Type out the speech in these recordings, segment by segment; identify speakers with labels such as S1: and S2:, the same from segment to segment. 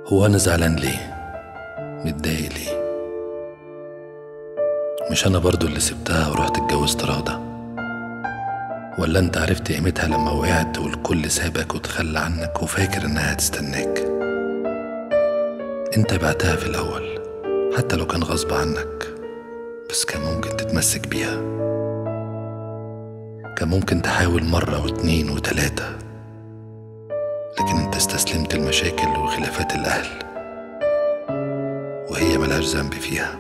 S1: هو أنا زعلان ليه؟ متضايق ليه؟ مش أنا برضو اللي سبتها ورحت اتجوزت راضة ولا أنت عرفت قيمتها لما وقعت والكل سابك وتخلى عنك وفاكر إنها هتستناك أنت بعتها في الأول حتى لو كان غصب عنك بس كان ممكن تتمسك بيها كان ممكن تحاول مرة واتنين وتلاتة لكن انت استسلمت المشاكل وخلافات الأهل وهي ملهاش ذنب فيها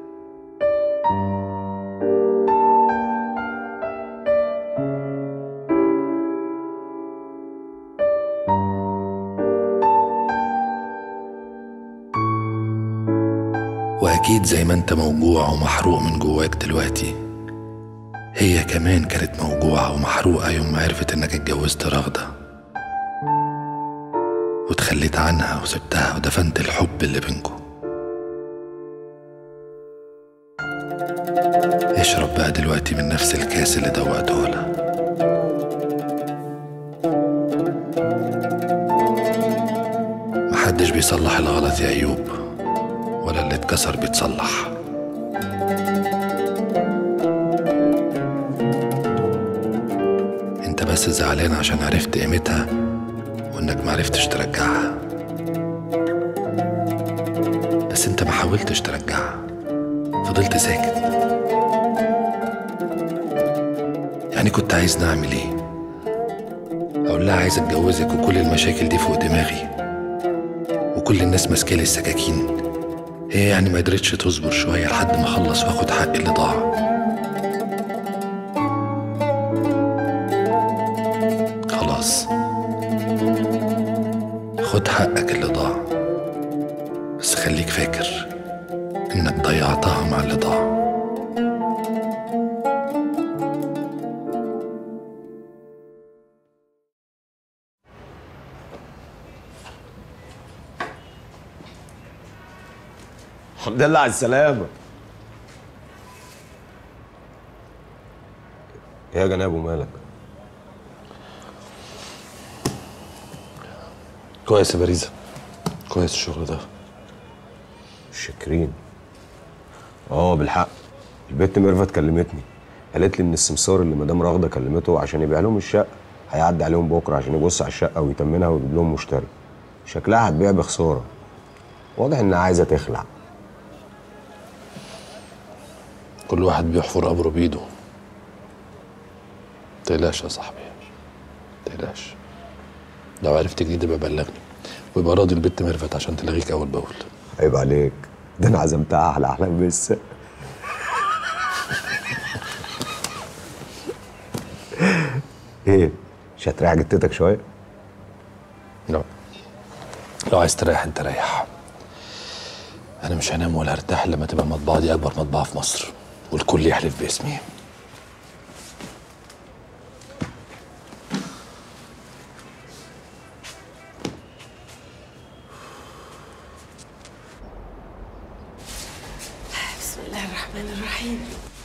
S1: وأكيد زي ما انت موجوع ومحروق من جواك دلوقتي هي كمان كانت موجوعة ومحروقة يوم ما عرفت انك اتجوزت راغدة وتخليت عنها وسبتها ودفنت الحب اللي بينكم اشرب بقى دلوقتي من نفس الكاس اللي دوقته لها محدش بيصلح الغلط يا أيوب ولا اللي اتكسر بيتصلح انت بس زعلان عشان عرفت قيمتها وانك معرفتش ترجعها بس انت ما حاولتش ترجعها فضلت ساكت يعني كنت عايز نعمل ايه اقول لها عايز اتجوزك وكل المشاكل دي فوق دماغي وكل الناس ماسكالي السكاكين هي يعني ما قدرتش تصبر شوية لحد ما اخلص واخد حقي اللي ضاع خلاص خد حقك اللي ضاع بس خليك فاكر انك ضيعتها مع اللي ضاع
S2: الحمد لله على السلامة إيه يا جناب ومالك
S3: كويس يا باريزة كويس الشغل ده
S2: شاكرين اه بالحق البت ميرفت كلمتني قالت لي ان السمسار اللي مدام راغده كلمته عشان يبيع لهم الشقه هيعدي عليهم بكره عشان يبص على الشقه ويتمنها ويجيب لهم مشتري شكلها هتبيع بخساره واضح انها عايزه تخلع
S3: كل واحد بيحفر قبره بإيده متقلقش يا صاحبي متقلقش لو عرفت جديد يبقى بلغني ويبقى راضي البت ميرفت عشان تلغيك أول بأول
S2: عيب عليك ده انا عزمتها على احلام بس ايه مش هتريح جتتك شويه
S3: لا لو عايز تريح انت ريح انا مش هنام ولا هرتاح لما تبقى المطبعه دي اكبر مطبعه في مصر والكل يحلف باسمي
S4: بسم الله الرحمن الرحيم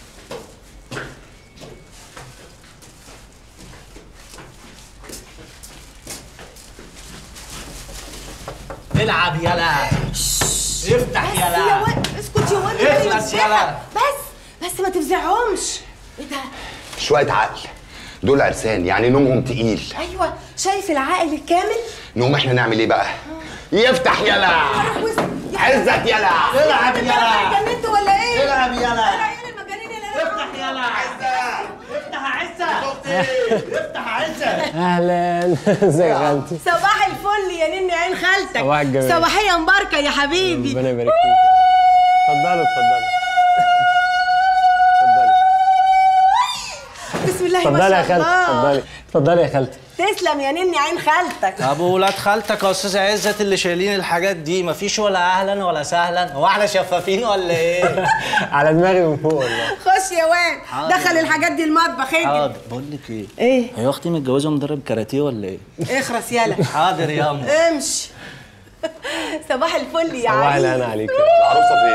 S5: العب يلا افتح
S4: بس يا
S5: يلا
S4: ولد اسكت يا ولد
S5: اخلص
S4: يا
S5: يلا.
S4: بس بس ما تفزعهمش ايه ده
S6: شوية عقل دول عرسان يعني نومهم تقيل
S4: ايوه شايف العقل الكامل
S6: نقوم احنا نعمل ايه بقى؟ يفتح يلا عزت يلا
S5: العب يلا
S4: جننت ولا ايه
S5: العب يلا
S4: العيال المجانين اللي
S5: افتح يلا افتح يا عزة افتح يا عزة
S7: اهلا ازيك يا خالتي
S4: صباح الفل يا نني عين خالتك
S7: صباح الجمال.
S4: صباحيه مباركه يا حبيبي
S7: ربنا يبارك فيك اتفضلوا اتفضلوا اتفضلي
S4: بسم الله ما
S7: اتفضلي يا
S4: شاء
S7: خالتي
S4: الله
S7: اتفضلي اتفضلي يا خالتي
S4: تسلم يا نني عين خالتك
S5: طب ولاد خالتك يا استاذ عزت اللي شايلين الحاجات دي مفيش ولا اهلا ولا سهلا هو احنا شفافين ولا ايه؟
S7: على دماغي من فوق والله
S4: خش يا واد
S5: حاضر.
S4: دخل الحاجات دي المطبخ اجري
S5: حاضر بقول لك ايه؟
S4: ايه
S5: هي اختي متجوزه مدرب كاراتيه ولا ايه؟
S4: اخرس يلا
S5: حاضر يا أما
S4: امشي صباح الفل يا
S7: صباح
S4: علي
S7: الهنا عليك
S6: العروسة فين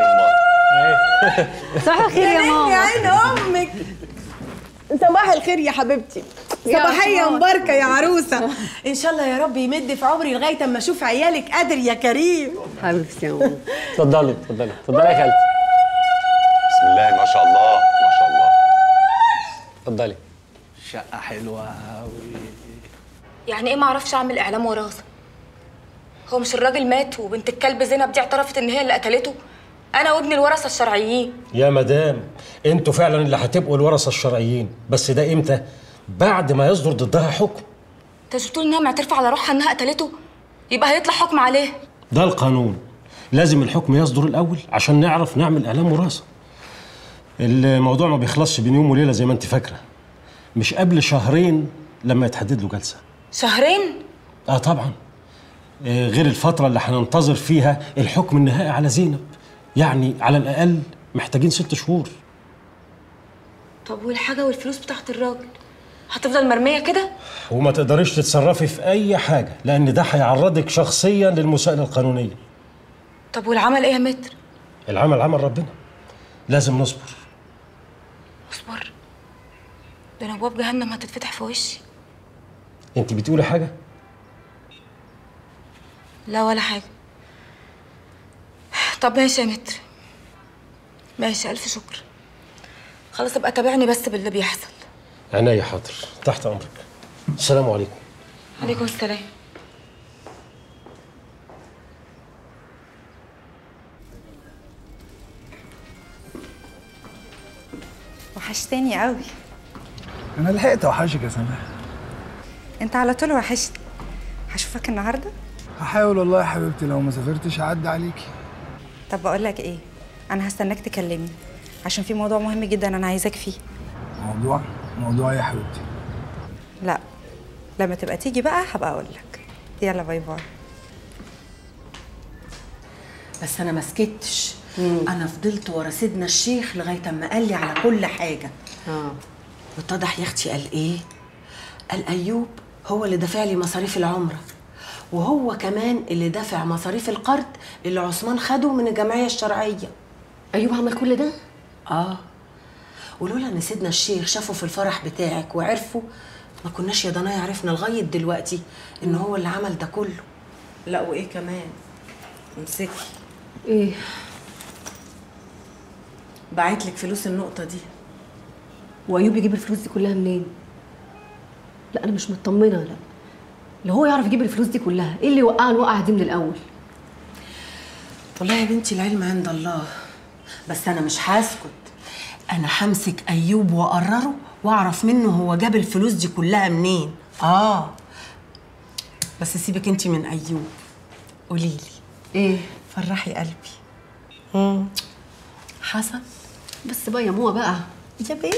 S6: امال؟
S8: صباح الخير يا
S4: يا
S8: ماما
S4: عين امك صباح الخير يا حبيبتي صباحية
S8: أخبار؟
S4: مباركة يا عروسة إن شاء الله يا رب يمد في عمري لغاية أما أشوف عيالك قادر يا كريم
S8: حبيبتي يا ماما
S7: اتفضلي اتفضلي اتفضلي يا خالتي
S6: بسم الله ما شاء الله ما شاء الله
S7: اتفضلي
S5: شقه حلوه قوي
S9: يعني ايه ما اعرفش اعمل اعلام وراثه هو مش الراجل مات وبنت الكلب زينب دي اعترفت ان هي اللي قتلته انا وابني الورثه الشرعيين
S10: يا مدام انتوا فعلا اللي هتبقوا الورثه الشرعيين بس ده امتى بعد ما يصدر ضدها حكم
S9: انت مش بتقول انها معترفه على روحها انها قتلته يبقى هيطلع حكم عليه
S10: ده القانون لازم الحكم يصدر الاول عشان نعرف نعمل اعلام وراثه الموضوع ما بيخلصش بين يوم وليله زي ما انت فاكره مش قبل شهرين لما يتحدد له جلسه
S9: شهرين
S10: اه طبعا آه غير الفتره اللي هننتظر فيها الحكم النهائي على زينب يعني على الاقل محتاجين ست شهور
S9: طب والحاجه والفلوس بتاعت الراجل هتفضل مرميه كده
S10: وما تقدريش تتصرفي في اي حاجه لان ده هيعرضك شخصيا للمساءله القانونيه
S9: طب والعمل ايه يا متر
S10: العمل عمل ربنا لازم نصبر
S9: اصبر ده انا ابواب جهنم هتتفتح في وشي
S10: انت بتقولي حاجه
S9: لا ولا حاجه طب ماشي يا متر ماشي الف شكر خلاص ابقى تابعني بس باللي بيحصل
S10: عناية حاضر تحت امرك السلام عليكم
S9: عليكم السلام
S11: وحشتني قوي
S12: انا لحقت اوحشك يا سماح
S11: انت على طول وحشتني هشوفك النهارده
S12: هحاول والله يا حبيبتي لو ما سافرتش هعدي عليكي
S11: طب بقول لك ايه انا هستناك تكلمني عشان في موضوع مهم جدا انا عايزاك فيه
S12: موضوع موضوع إيه يا حبيبتي
S11: لا لما تبقى تيجي بقى هبقى اقول لك يلا باي باي
S4: بس أنا ما سكتش أنا فضلت ورا سيدنا الشيخ لغاية أما قال لي على كل حاجة
S8: اه
S4: واتضح يا اختي قال ايه قال ايوب هو اللي دافع لي مصاريف العمره وهو كمان اللي دافع مصاريف القرض اللي عثمان خده من الجمعيه الشرعيه
S8: ايوب عمل كل ده
S4: اه ولولا ان سيدنا الشيخ شافه في الفرح بتاعك وعرفه ما كناش يا ضنايا عرفنا لغايه دلوقتي ان هو اللي عمل ده كله لا وايه كمان امسكي
S8: ايه
S4: بعت لك فلوس النقطه دي
S8: وايوب يجيب الفلوس دي كلها منين لا انا مش مطمنه لا اللي هو يعرف يجيب الفلوس دي كلها ايه اللي وقع الوقعه دي من الاول
S4: والله يا بنتي العلم عند الله بس انا مش هسكت انا همسك ايوب واقرره واعرف منه هو جاب الفلوس دي كلها منين اه بس سيبك انت من ايوب قولي لي
S8: ايه
S4: فرحي قلبي امم حسن
S8: بس بقى يا ماما بقى
S4: يا بيه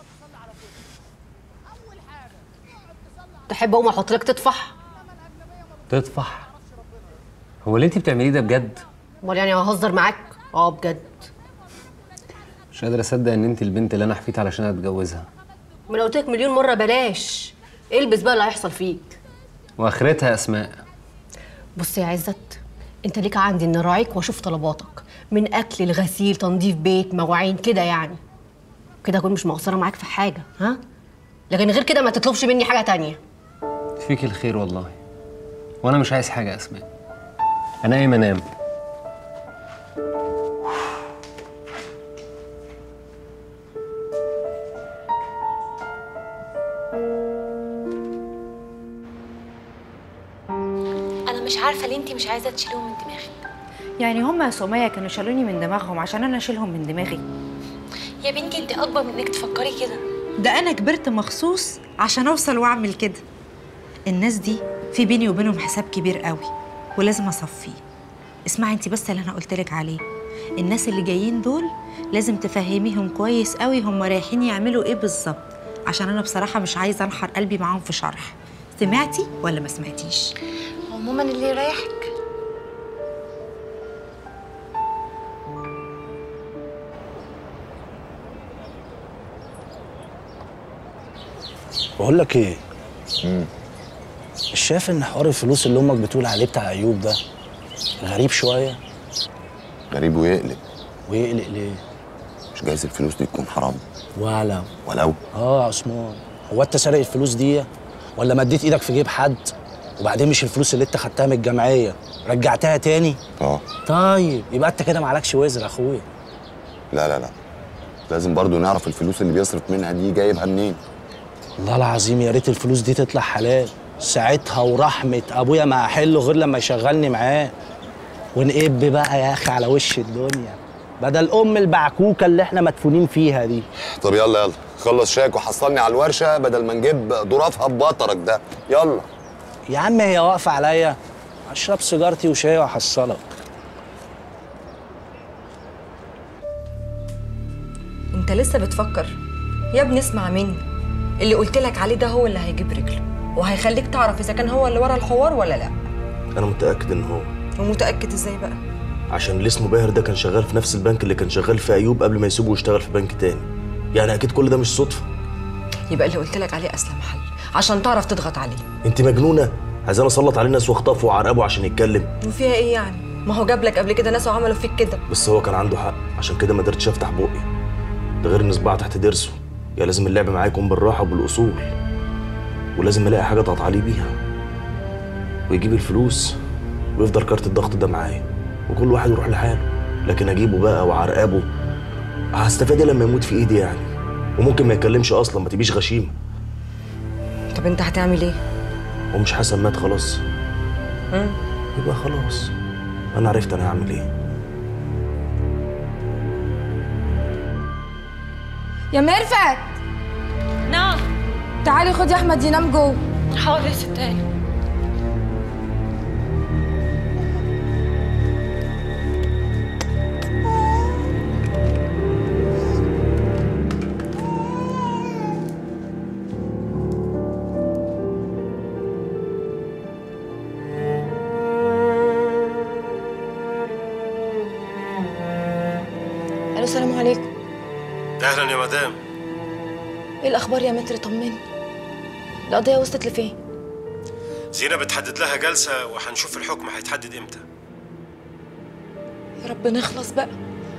S8: تحب اقوم احط لك تطفح
S7: تطفح هو اللي انت بتعمليه ده بجد
S8: امال يعني ههزر معاك اه بجد
S7: مش قادر اصدق ان انت البنت اللي انا حفيت علشان اتجوزها
S8: ما انا قلت لك مليون مره بلاش البس بقى اللي هيحصل فيك
S7: واخرتها اسماء
S8: بص يا عزت انت ليك عندي ان اراعيك واشوف طلباتك من اكل لغسيل تنظيف بيت مواعين كده يعني كده اكون مش مقصره معاك في حاجه ها لكن غير كده ما تطلبش مني حاجه تانية
S7: فيك الخير والله وانا مش عايز حاجه يا اسماء انا قايم انام
S13: انا مش عارفه ليه انت مش عايزه تشيلهم من دماغك
S11: يعني هم يا سمية كانوا شالوني من دماغهم عشان انا اشيلهم من دماغي
S13: يا بنتي انت اكبر من انك تفكري كده
S11: ده انا كبرت مخصوص عشان اوصل واعمل كده الناس دي في بيني وبينهم حساب كبير قوي ولازم اصفيه اسمعي انت بس اللي انا قلت لك عليه الناس اللي جايين دول لازم تفهميهم كويس قوي هم رايحين يعملوا ايه بالظبط عشان انا بصراحه مش عايزه انحر قلبي معاهم في شرح سمعتي ولا ما سمعتيش
S13: عموما اللي يريحك
S5: بقول لك ايه مش شايف ان حوار الفلوس اللي امك بتقول عليه بتاع ايوب ده غريب شويه
S6: غريب ويقلق
S5: ويقلق ليه
S6: مش جايز الفلوس دي تكون حرام
S5: ولو
S6: ولو
S5: اه يا عثمان هو انت سارق الفلوس دي ولا مديت ايدك في جيب حد وبعدين مش الفلوس اللي انت خدتها من الجمعيه رجعتها تاني
S6: اه
S5: طيب يبقى انت كده معلكش وزر يا اخويا
S6: لا لا لا لازم برضو نعرف الفلوس اللي بيصرف منها دي جايبها منين
S5: والله العظيم يا ريت الفلوس دي تطلع حلال ساعتها ورحمه ابويا ما هحله غير لما يشغلني معاه ونقب بقى يا اخي على وش الدنيا بدل ام البعكوكه اللي احنا مدفونين فيها دي
S6: طب يلا يلا خلص شاك وحصلني على الورشه بدل ما نجيب ظرافها ببطرك ده يلا
S5: يا عم هي واقفه عليا اشرب سيجارتي وشاي واحصلك
S14: انت لسه بتفكر يا ابني اسمع مني اللي قلت لك عليه ده هو اللي هيجيب رجله وهيخليك تعرف اذا كان هو اللي ورا الحوار ولا لا
S15: انا متاكد ان هو
S14: ومتاكد ازاي بقى
S15: عشان اللي اسمه باهر ده كان شغال في نفس البنك اللي كان شغال فيه ايوب قبل ما يسيبه ويشتغل في بنك تاني يعني اكيد كل ده مش صدفه
S14: يبقى اللي قلت لك عليه اسلم حل عشان تعرف تضغط عليه
S15: انت مجنونه عايزاني اسلط عليه ناس واخطفه وعرقبه عشان يتكلم
S14: وفيها ايه يعني ما هو جاب لك قبل كده ناس وعملوا فيك كده
S15: بس هو كان عنده حق عشان كده ما قدرتش افتح بقي ده غير ان صباع تحت ضرسه يا لازم اللعب معاه يكون بالراحه وبالاصول ولازم الاقي حاجه اضغط عليه بيها ويجيب الفلوس ويفضل كارت الضغط ده معايا وكل واحد يروح لحاله لكن اجيبه بقى وعرقبه هستفاد إيه لما يموت في ايدي يعني وممكن ما يتكلمش اصلا ما تبيش غشيمه
S14: طب انت هتعمل ايه
S15: ومش حسن مات خلاص
S14: مم؟
S15: يبقى خلاص انا عرفت انا هعمل ايه
S9: يا ميرفت
S13: نعم
S9: تعالي خدي احمد ينام جوه
S13: حاضر يا ستاني
S9: الو السلام عليكم
S10: اهلا يا مدام
S9: ايه الاخبار يا متر طمني القضيه وصلت لفين
S10: زينة بتحدد لها جلسة وهنشوف الحكم هيتحدد امتى
S9: يا رب نخلص بقى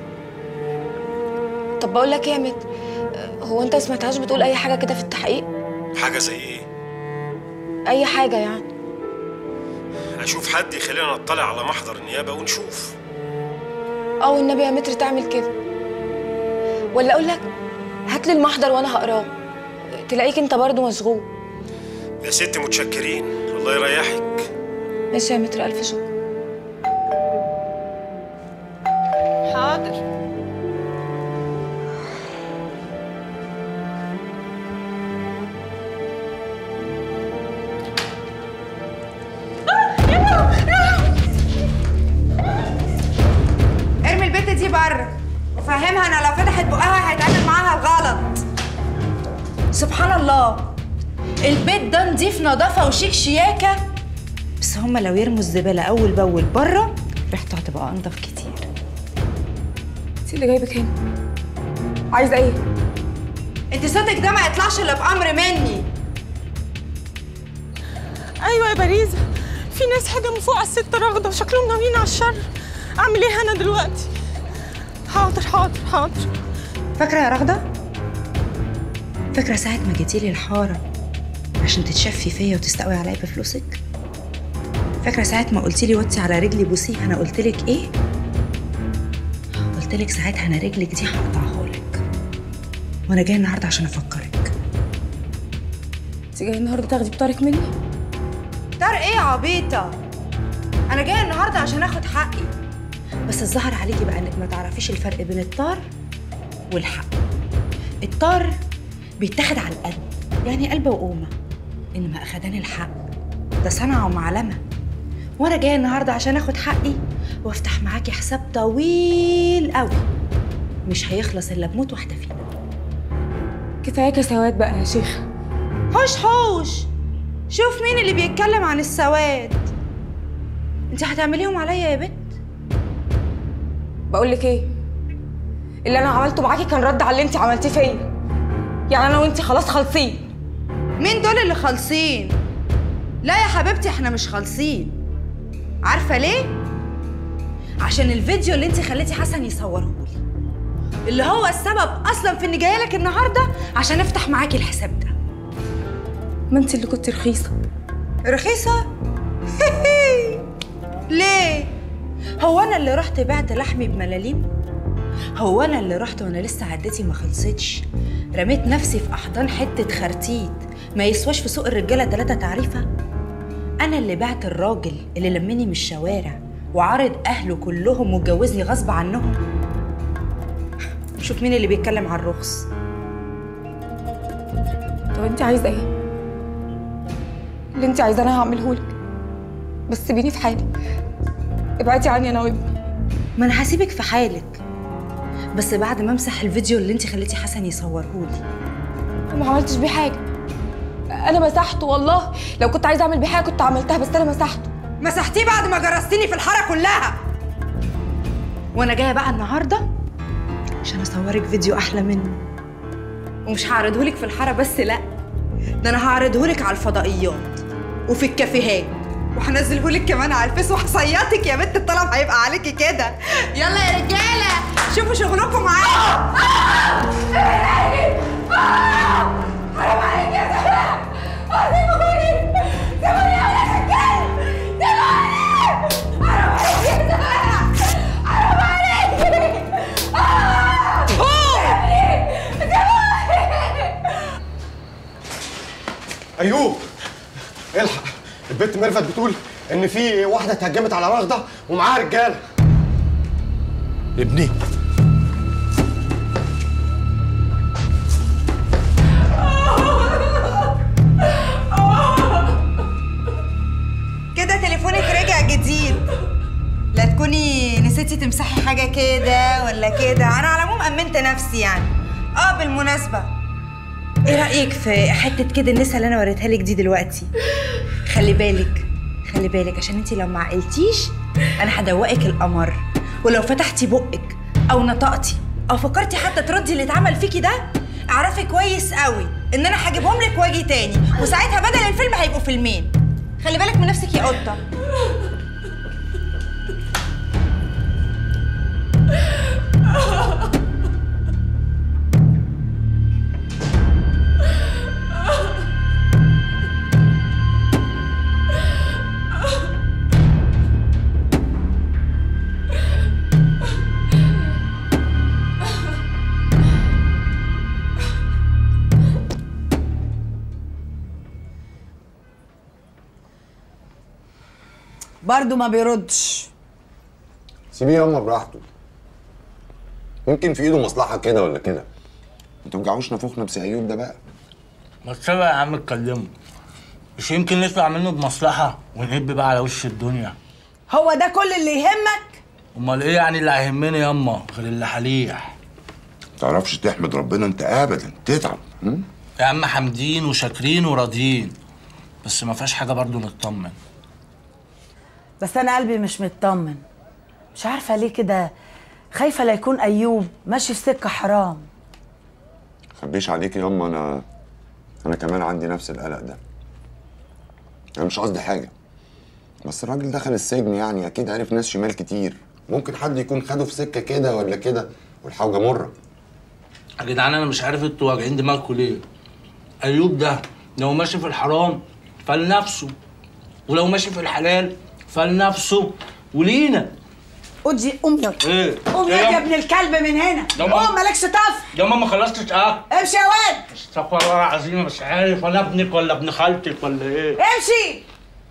S9: طب بقول لك ايه يا متر هو انت ما سمعتهاش بتقول اي حاجه كده في التحقيق
S10: حاجة زي ايه؟
S9: اي حاجه يعني
S10: اشوف حد يخلينا نطلع على محضر النيابة ونشوف
S9: او النبي يا متر تعمل كده ولا اقول لك هات لي المحضر وانا هقراه تلاقيك انت برضو مشغول
S10: يا ست متشكرين الله يريحك
S9: ماشي يا متر الف شكر
S13: حاضر
S11: ارمي البت دي بره وفهمها انا لو فتحت بقها هيتعمل معاها الغلط سبحان الله البيت ده نضيف نظافه وشيك شياكه بس هما لو يرموا الزباله اول باول بره ريحته هتبقى انضف كتير
S9: انت اللي جايبك هنا عايزه ايه
S11: انت صوتك ده ما يطلعش الا بامر مني
S13: ايوه يا باريزه في ناس هجموا فوق على الست راغده وشكلهم ناويين على الشر اعمل ايه انا دلوقتي حاضر حاضر حاضر
S11: فاكره يا رغده فاكره ساعه ما جيتي لي الحاره عشان تتشفي فيا وتستقوي عليا بفلوسك فاكره ساعه ما قلتي لي وطي على رجلي بوسيه انا قلت لك ايه قلت لك ساعتها انا رجلك دي هقطعها لك وانا جايه النهارده عشان افكرك
S9: انت جايه النهارده تاخدي بطارك مني
S11: طار ايه يا عبيطه انا جايه النهارده عشان اخد حقي بس الظاهر عليكي بقى انك ما تعرفيش الفرق بين الطار والحق الطار بيتاخد على القد يعني قلب وقومه انما اخدان الحق ده صنعه ومعلمه وانا جايه النهارده عشان اخد حقي وافتح معاكي حساب طويل قوي مش هيخلص الا بموت واحده فينا
S9: كفايه كسوات بقى يا شيخه
S11: حوش حوش شوف مين اللي بيتكلم عن السواد انت هتعمليهم عليا يا بت
S9: بقول لك ايه اللي انا عملته معاكي كان رد على اللي انت عملتيه فيا يعني انا وانت خلاص خالصين
S11: مين دول اللي خالصين لا يا حبيبتي احنا مش خالصين عارفه ليه عشان الفيديو اللي انت خليتي حسن يصورهولي اللي هو السبب اصلا في اني جايه لك النهارده عشان افتح معاكي الحساب ده
S9: ما انت اللي كنت رخيصه
S11: رخيصه ليه هو انا اللي رحت بعت لحمي بملاليم هو انا اللي رحت وانا لسه عدتي ما خلصتش رميت نفسي في احضان حته خرتيت ما يسواش في سوق الرجاله تلاتة تعريفه انا اللي بعت الراجل اللي لمني من الشوارع وعارض اهله كلهم واتجوزني غصب عنهم شوف مين اللي بيتكلم على الرخص
S9: طب انت عايزه ايه اللي انت عايزاه انا هعمله لك بس سيبيني في حالي ابعدي عني انا وابني
S11: ما انا هسيبك في حالك بس بعد ما امسح الفيديو اللي انت خليتي حسن يصورهولي
S9: ما عملتش بيه حاجه انا مسحته والله لو كنت عايزه اعمل بيه حاجه كنت عملتها بس انا مسحته
S11: مسحتيه بعد ما جرستيني في الحاره كلها وانا جايه بقى النهارده عشان اصورك فيديو احلى منه ومش هعرضهولك في الحاره بس لا ده انا هعرضهولك على الفضائيات وفي الكافيهات وهنزلهولك كمان على الفيس وهصيطك يا بنت الطلب هيبقى عليكي كده يلا يا رجاله شوفوا شغلكم معايا
S13: حرام عليك يا زهراء سيبوني سيبوني يا ولاد الكلب سيبوني حرام عليك يا زهراء حرام عليك آه! سيبوني سيبوني
S2: ايوب الحق البنت ميرفت بتقول ان في واحده اتهجمت على رغده ومعاها رجاله
S3: ابني
S11: كده تليفونك رجع جديد لا تكوني نسيتي تمسحي حاجه كده ولا كده انا على العموم امنت نفسي يعني اه بالمناسبه ايه رايك في حته كده النسا اللي انا وريتها لك دي دلوقتي خلي بالك خلي بالك عشان انت لو ما عقلتيش انا هدوقك القمر ولو فتحتي بقك او نطقتي او فكرتي حتى تردي اللي اتعمل فيكي ده اعرفي كويس قوي ان انا هجيبهم لك واجي تاني وساعتها بدل الفيلم هيبقوا فيلمين خلي بالك من نفسك يا قطه
S16: برضه ما بيردش
S6: سيبيه ياما براحته يمكن في ايده مصلحه كده ولا كده ما توجعوش نافوخنا بسي ايوب ده بقى
S5: ما تسيبها يا عم اتكلموا مش يمكن نطلع منه بمصلحة ونهب بقى على وش الدنيا
S16: هو ده كل اللي يهمك
S5: امال ايه يعني اللي هيهمني ياما غير اللي حليح
S6: تعرفش تحمد ربنا انت ابدا تتعب م?
S5: يا عم حامدين وشاكرين وراضيين بس ما فيهاش حاجه برضو نطمن
S16: بس انا قلبي مش مطمن مش عارفه ليه كده خايفه لا يكون ايوب ماشي في سكه حرام
S6: خبيش عليك ياما انا انا كمان عندي نفس القلق ده انا مش قصدي حاجه بس الراجل دخل السجن يعني اكيد عرف ناس شمال كتير ممكن حد يكون خده في سكه كده ولا كده والحوجه مره
S5: يا جدعان انا مش عارف انتوا واجعين دماغكم ليه ايوب ده لو ماشي في الحرام فلنفسه ولو ماشي في الحلال فلنفسه ولينا
S16: اجي قوم يا
S5: ايه
S16: قوم
S5: إيه
S16: يا ابن الكلب من هنا
S5: يا ماما.
S16: قوم مالكش طف
S5: يا ماما خلصتش اكل
S16: امشي يا واد
S5: استغفر الله العظيم مش عارف انا ابنك ولا ابن خالتك ولا ايه
S16: امشي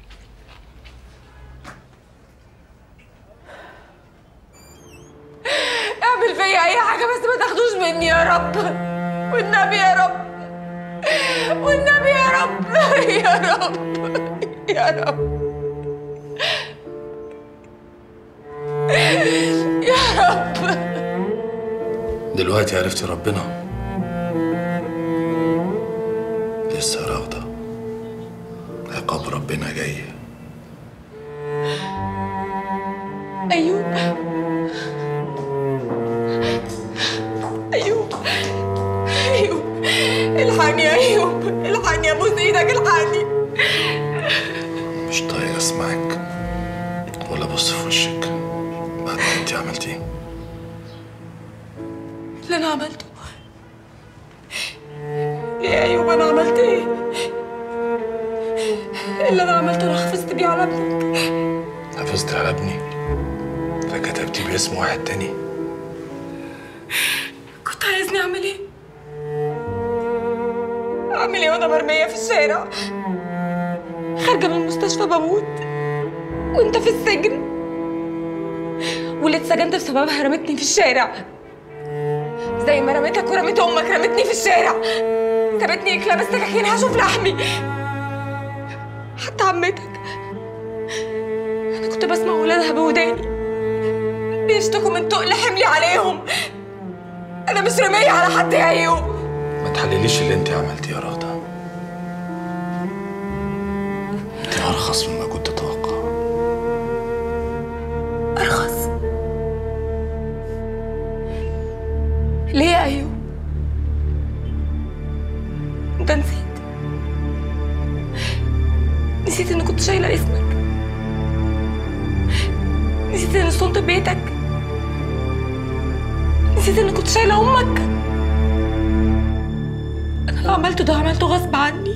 S9: اعمل فيا اي حاجه بس ما تاخدوش مني يا رب والنبي يا رب والنبي يا رب يا رب يا رب يا رب
S3: دلوقتي عرفتي ربنا لسه راغدة عقاب ربنا جاي
S9: ايوب ايوب ايوب الحقني يا ايوب الحقني ابوس ايدك الحقني
S3: مش طايق اسمعك ولا ابص في وشك بعد ما انت عملتيه
S9: اللي انا عملته ليه يا ايوب انا عملت ايه اللي انا عملته انا حفظت بيه على ابنك
S3: حفظت على ابني فكتبتي باسم واحد تاني
S9: كنت عايزني اعمل ايه اعمل ايه وانا مرميه في الشارع خارجه من المستشفى بموت وانت في السجن واللي اتسجنت بسببها رمتني في الشارع زي ما رميتك ورميت امك رمتني في الشارع سابتني اكلاب السكاكين هشوف لحمي حتى عمتك انا كنت بسمع ولادها بوداني بيشتكوا من تقل حملي عليهم انا مش رمية على حد يا ايوب
S3: ما تحلليش اللي انت عملتيه يا راضة انت ارخص مما كنت اتوقع
S9: ارخص ليه يا ايوب انت نسيت نسيت اني كنت شايله اسمك نسيت اني صنت بيتك نسيت اني كنت شايله امك انا اللي عملته ده عملته غصب عني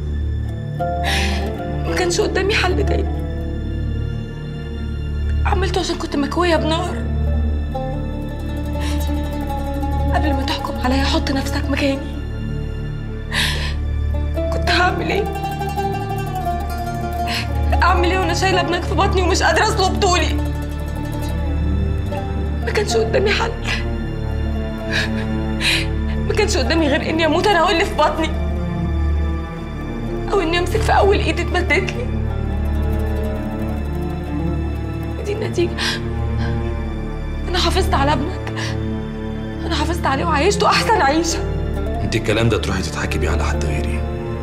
S9: ما كانش قدامي حل تاني عملته عشان كنت مكويه بنار قبل ما تحكم عليا حط نفسك مكاني كنت هعمل ايه اعمل ايه وانا شايله ابنك في بطني ومش قادره اصلب طولي ما كانش قدامي حل ما كانش قدامي غير اني اموت انا واللي في بطني او اني امسك في اول ايد اتمدت لي ودي النتيجه انا حافظت على ابنك انا حافظت عليه وعيشته احسن عيشه
S3: انت الكلام ده تروحي تضحكي بيه على حد غيري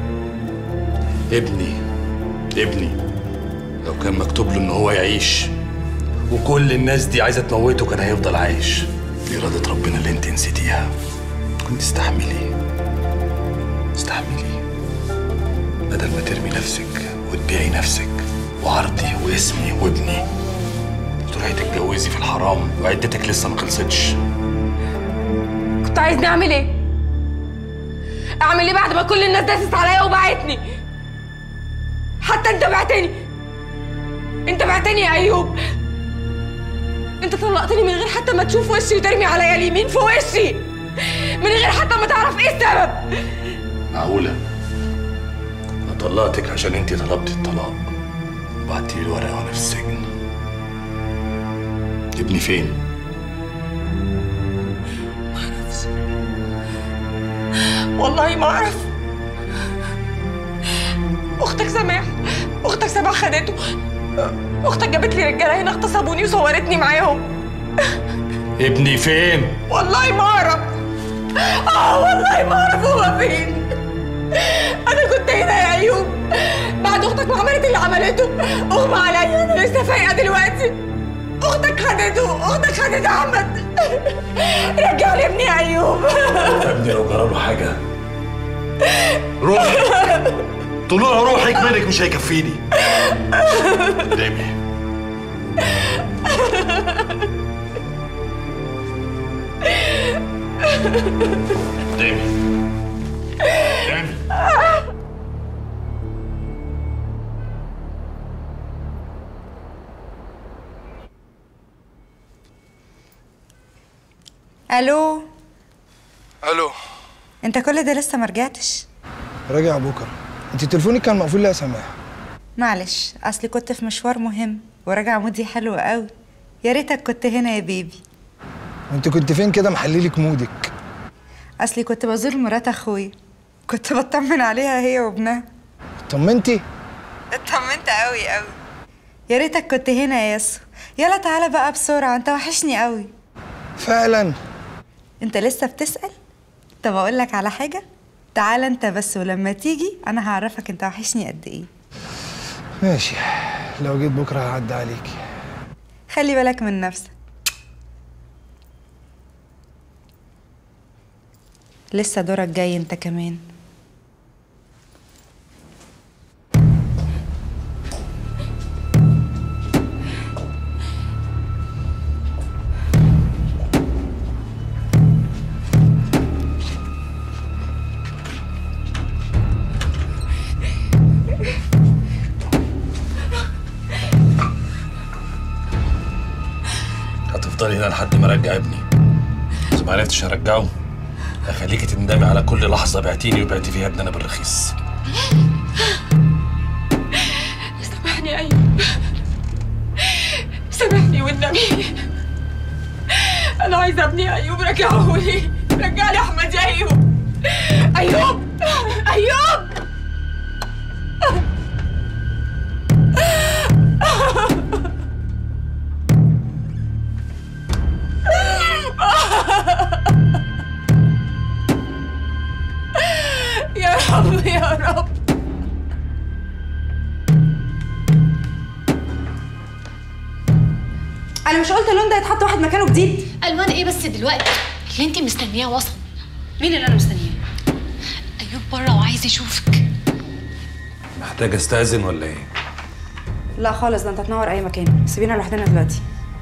S3: ابني ابني لو كان مكتوب له ان هو يعيش وكل الناس دي عايزه تموته كان هيفضل عايش دي اراده ربنا اللي انت نسيتيها كنت استحملي استحملي بدل ما ترمي نفسك وتبيعي نفسك وعرضي واسمي وابني تروحي تتجوزي في الحرام وعدتك لسه ما خلصتش
S9: كنت عايزني اعمل ايه اعمل ايه بعد ما كل الناس داست عليا وبعتني حتى انت بعتني انت بعتني يا ايوب انت طلقتني من غير حتى ما تشوف وشي وترمي عليا اليمين في وشي من غير حتى ما تعرف ايه السبب
S3: معقولة أنا طلقتك عشان أنت طلبتي الطلاق وبعتي لي الورقة وأنا في السجن ابني فين؟
S9: والله ما اعرف اختك سماح اختك سماح خدته اختك جابت لي رجاله هنا اغتصبوني وصورتني معاهم
S3: ابني فين؟
S9: والله ما اعرف اه والله ما اعرف هو فين كنت هنا يا ايوب بعد اختك ما عملت اللي عملته اغمى عليا انا لسه فايقه دلوقتي اختك خدته اختك خدت احمد رجع لي ابني يا ايوب
S3: يا ابني لو جرى له حاجه روحي طلوع روحك منك مش هيكفيني قدامي قدامي قدامي
S11: الو
S12: الو
S11: انت كل ده لسه ما رجعتش
S12: راجع بكره انت تليفونك كان مقفول ليه يا سماح
S11: معلش اصلي كنت في مشوار مهم وراجع مودي حلو قوي يا ريتك كنت هنا يا بيبي
S12: وانت كنت فين كده محللك مودك
S11: اصلي كنت بزور مرات اخويا كنت بطمن عليها هي وابنها
S12: طمنتي
S11: اطمنت قوي قوي يا ريتك كنت هنا يا ياسو يلا تعالى بقى بسرعه انت وحشني قوي
S12: فعلا
S11: انت لسه بتسال طب اقول لك على حاجه تعالى انت بس ولما تيجي انا هعرفك انت وحشني قد ايه
S12: ماشي لو جيت بكره هعدي عليكي
S11: خلي بالك من نفسك لسه دورك جاي انت كمان
S3: هتفضلي هنا لحد ما ارجع ابني اذا ما عرفتش ارجعه هخليكي تندمي على كل لحظه بعتيني وبعتي فيها ابننا بالرخيص
S9: سامحني يا ايوب سامحني والنبي انا عايزه ابني يا ايوب رجعه لي رجع لي احمد يا ايوب ايوب ايوب يا رب يا رب
S11: انا مش قلت اللون ده يتحط واحد مكانه جديد
S8: الوان ايه بس دلوقتي اللي انت مستنياه وصل
S11: مين اللي انا مستنياه
S8: ايوب بره وعايز يشوفك
S3: محتاج استاذن ولا ايه
S11: لا خالص ده انت تنور اي مكان سيبينا لوحدنا دلوقتي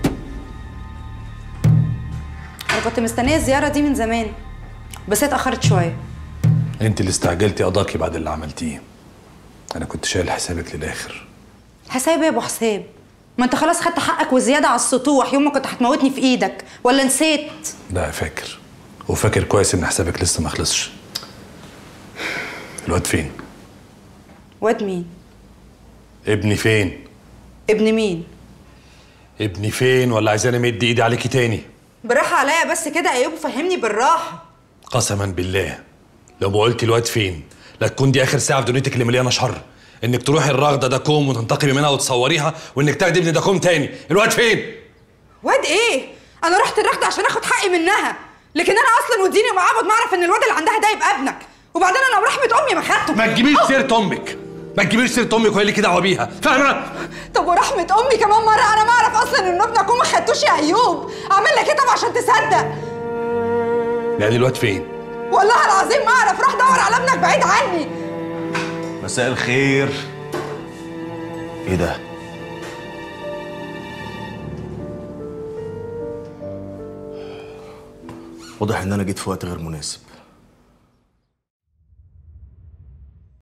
S11: انا كنت مستنيه الزياره دي من زمان بس هي اتاخرت شويه
S3: انت اللي استعجلتي قضاكي بعد اللي عملتيه انا كنت شايل حسابك للاخر
S11: حساب يا ابو حساب ما انت خلاص خدت حقك وزياده على السطوح يوم ما كنت هتموتني في ايدك ولا نسيت
S3: لا فاكر وفاكر كويس ان حسابك لسه ما خلصش الواد فين
S11: واد مين
S3: ابني فين
S11: ابن مين
S3: ابني فين ولا عايزاني امد ايدي عليكي تاني
S11: براحه عليا بس كده ايوب فهمني بالراحه
S3: قسما بالله لو ما قلتي الواد فين لا تكون دي اخر ساعه في دنيتك اللي مليانه شر انك تروحي الرغده ده كوم وتنتقمي منها وتصوريها وانك تاخدي ابني ده كوم تاني الواد فين
S11: واد ايه انا رحت الرغده عشان اخد حقي منها لكن انا اصلا وديني ومعبد ما اعرف ان الواد اللي عندها ده يبقى ابنك وبعدين انا ورحمه امي ما خدته
S3: ما تجيبيش سيره امك ما تجيبيش سيره امك وهي ليكي دعوه بيها فاهمه
S11: طب ورحمه امي كمان مره انا ما اعرف اصلا ان ابنك اكون ما خدتوش يا ايوب اعمل لك ايه طب عشان تصدق
S3: يعني الواد فين
S11: والله العظيم ما اعرف روح دور على ابنك بعيد عني
S15: مساء الخير ايه ده واضح ان انا جيت في وقت غير مناسب